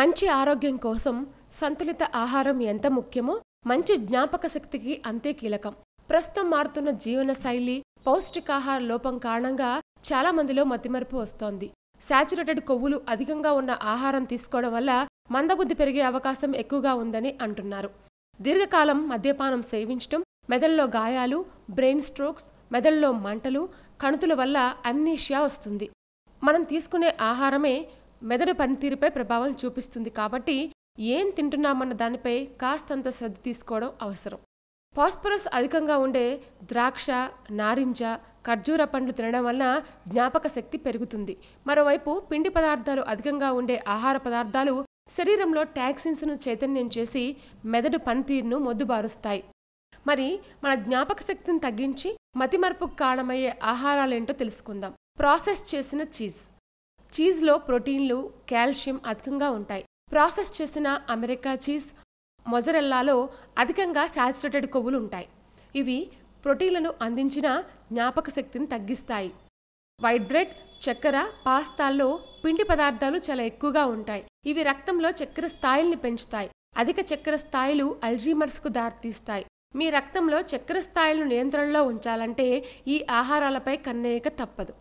మంచి ఆరోగ్యం కోసం సంతులిత ఆహారం ఎంత ముఖ్యమో మంచి జ్ఞాపక శక్తికి అంతే కీలకం ప్రస్తుతం మారుతున్న జీవన శైలి పౌష్టికాహార లోపం కారణంగా చాలా మందిలో మతిమరుపు వస్తోంది శాచురేటెడ్ కొవ్వులు అధికంగా ఉన్న ఆహారం తీసుకోవడం వల్ల మందబుద్ధి పెరిగే అవకాశం ఎక్కువగా ఉందని అంటున్నారు దీర్ఘకాలం మద్యపానం సేవించటం మెదడులో గాయాలు బ్రెయిన్ స్ట్రోక్స్ మెదడులో మంటలు కణుతుల వల్ల అమ్నీషియా వస్తుంది మనం తీసుకునే ఆహారమే మెదడు పనితీరుపై ప్రభావం చూపిస్తుంది కాబట్టి ఏం తింటున్నామన్న దానిపై కాస్తంత శ్రద్ధ తీసుకోవడం అవసరం ఫాస్ఫరస్ అధికంగా ఉండే ద్రాక్ష నారింజ ఖర్జూర పండ్లు తినడం వల్ల జ్ఞాపక శక్తి పెరుగుతుంది మరోవైపు పిండి పదార్థాలు అధికంగా ఉండే ఆహార పదార్థాలు శరీరంలో టాక్సిన్స్ను చైతన్యం చేసి మెదడు పనితీరును మొద్దుబారుస్తాయి మరి మన జ్ఞాపక శక్తిని తగ్గించి మతిమరుపుకు కారణమయ్యే ఆహారాలేంటో తెలుసుకుందాం ప్రాసెస్ చేసిన చీజ్ చీజ్లో ప్రోటీన్లు కాల్షియం అధికంగా ఉంటాయి ప్రాసెస్ చేసిన అమెరికా చీజ్ మొజరెల్లాలో అధికంగా శాచురేటెడ్ కొవ్వులు ఉంటాయి ఇవి ప్రోటీన్లను అందించిన జ్ఞాపక శక్తిని తగ్గిస్తాయి వైట్ బ్రెడ్ చక్కెర పాస్తాల్లో పిండి పదార్థాలు చాలా ఎక్కువగా ఉంటాయి ఇవి రక్తంలో చక్కెర స్థాయిల్ని పెంచుతాయి అధిక చక్కెర స్థాయిలు అల్జీమర్స్కు దారితీస్తాయి మీ రక్తంలో చక్కెర స్థాయిలను నియంత్రణలో ఉంచాలంటే ఈ ఆహారాలపై కన్నేయక తప్పదు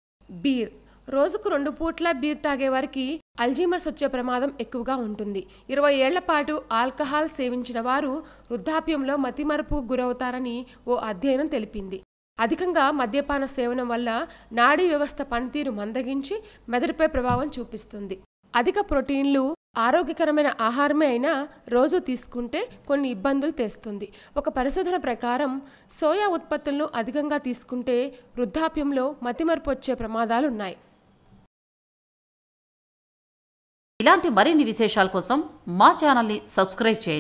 బీర్ రోజుకు రెండు పూట్ల బీర్ తాగే వారికి అల్జీమర్స్ వచ్చే ప్రమాదం ఎక్కువగా ఉంటుంది ఇరవై ఏళ్ల పాటు ఆల్కహాల్ సేవించిన వారు వృద్ధాప్యంలో మతిమరుపు గురవుతారని ఓ అధ్యయనం తెలిపింది అధికంగా మద్యపాన సేవనం వల్ల నాడీ వ్యవస్థ పనితీరు మందగించి మెదడుపై ప్రభావం చూపిస్తుంది అధిక ప్రోటీన్లు ఆరోగ్యకరమైన ఆహారమే అయినా రోజు తీసుకుంటే కొన్ని ఇబ్బందులు తెస్తుంది ఒక పరిశోధన ప్రకారం సోయా ఉత్పత్తులను అధికంగా తీసుకుంటే వృద్ధాప్యంలో మతిమరుపు వచ్చే ప్రమాదాలున్నాయి ఇలాంటి మరిన్ని విశేషాల కోసం మా ఛానల్ని సబ్స్క్రైబ్ చేయండి